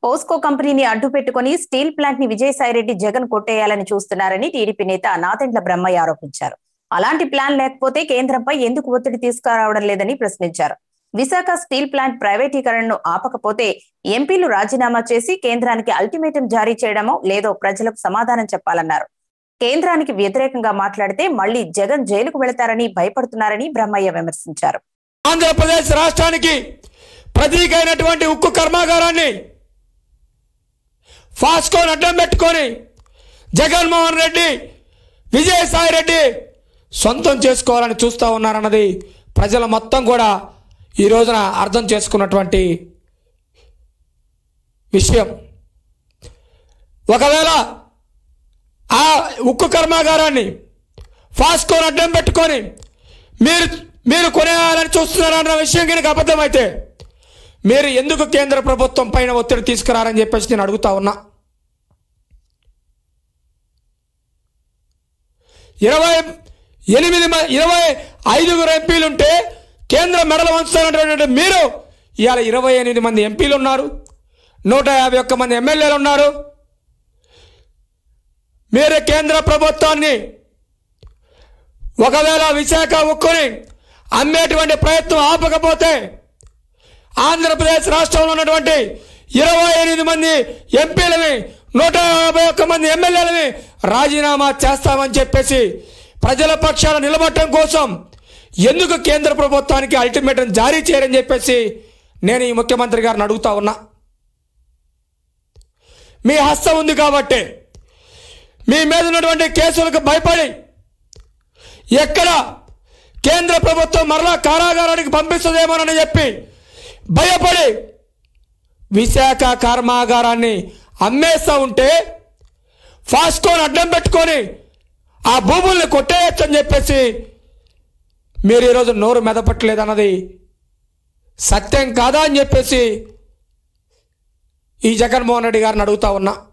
POSCO కంపెనీని అడ్డు పెట్టుకుని స్టీల్ ప్లాంట్ ని విజయసాయిరెడ్డి జగన్ కొట్టేయాలని చూస్తున్నారని టీడీపీ నేత నాదెండ్ల బ్రహ్మయ్య ఆరోపించారు అలాంటి ప్లాన్ లేకపోతే కేంద్రంపై ఎందుకు ఒత్తిడి తీసుకురావడం లేదని ప్రశ్నించారు విశాఖ స్టీల్ ప్లాంట్ ప్రైవేటీకరణను ఆపకపోతే ఎంపీలు రాజీనామా చేసి కేంద్రానికి అల్టిమేటం జారీ చేయడమో లేదో ప్రజలకు సమాధానం చెప్పాలన్నారు కేంద్రానికి వ్యతిరేకంగా మాట్లాడితే మళ్లీ జగన్ జైలుకు వెళతారని భయపడుతున్నారని బ్రహ్మయ్య విమర్శించారు ఆంధ్రప్రదేశ్ రాష్ట్రానికి ప్రతీకైనటువంటి ఉక్కు కర్మాగారాన్ని ఫాస్కోని అడ్డం పెట్టుకొని జగన్మోహన్ రెడ్డి విజయసాయి రెడ్డి సొంతం చేసుకోవాలని చూస్తూ ఉన్నారన్నది ప్రజల మొత్తం కూడా ఈ రోజున అర్థం చేసుకున్నటువంటి విషయం ఒకవేళ ఆ ఉక్కు కర్మాగారాన్ని ఫాస్కోని అడ్డం పెట్టుకొని మీరు మీరు కొనేయాలని చూస్తున్నారన్న విషయం కనుక అబద్ధమైతే మీరు ఎందుకు కేంద్ర ప్రభుత్వం పైన ఒత్తిడి తీసుకురారని చెప్పేసి నేను అడుగుతా ఉన్నా ఇరవై ఎనిమిది మ- ఇరవై ఐదుగురు ఎంపీలు ఉంటే కేంద్ర మెడలు వంచుతున్నటువంటి మీరు ఇవాళ ఇరవై ఎనిమిది మంది ఎంపీలు ఉన్నారు నూట యాభై ఒక్క మంది ఎమ్మెల్యేలు ఉన్నారు మీరు కేంద్ర ప్రభుత్వాన్ని ఒకవేళ విశాఖ ఉక్కుని అమ్మేటువంటి ప్రయత్నం ఆపకపోతే ఆంధ్రప్రదేశ్ రాష్ట్రంలో ఉన్నటువంటి ఇరవై ఎనిమిది మంది ఎంపీలని నూట యాభై ఒక్క మంది ఎమ్మెల్యేలని రాజీనామా చేస్తామని చెప్పేసి ప్రజల పక్షాన నిలబడటం కోసం ఎందుకు కేంద్ర ప్రభుత్వానికి అల్టిమేటం జారీ చేయరని చెప్పేసి నేను ఈ ముఖ్యమంత్రి గారిని అడుగుతా ఉన్నా మీ హస్తం ఉంది కాబట్టి మీ మీద ఉన్నటువంటి కేసులకు భయపడి ఎక్కడ కేంద్ర ప్రభుత్వం మరలా కారాగారానికి పంపిస్తుందేమోనని చెప్పి భయపడి విశాఖ కర్మాగారాన్ని అమ్మేస్తూ ఉంటే ఫాస్కోని అడ్డం పెట్టుకొని ఆ భూముల్ని కొట్టేయచ్చని చెప్పేసి మీరు ఈరోజు నోరు మెదపట్లేదన్నది సత్యం కాదా అని చెప్పేసి ఈ జగన్మోహన్ రెడ్డి గారిని అడుగుతా ఉన్నా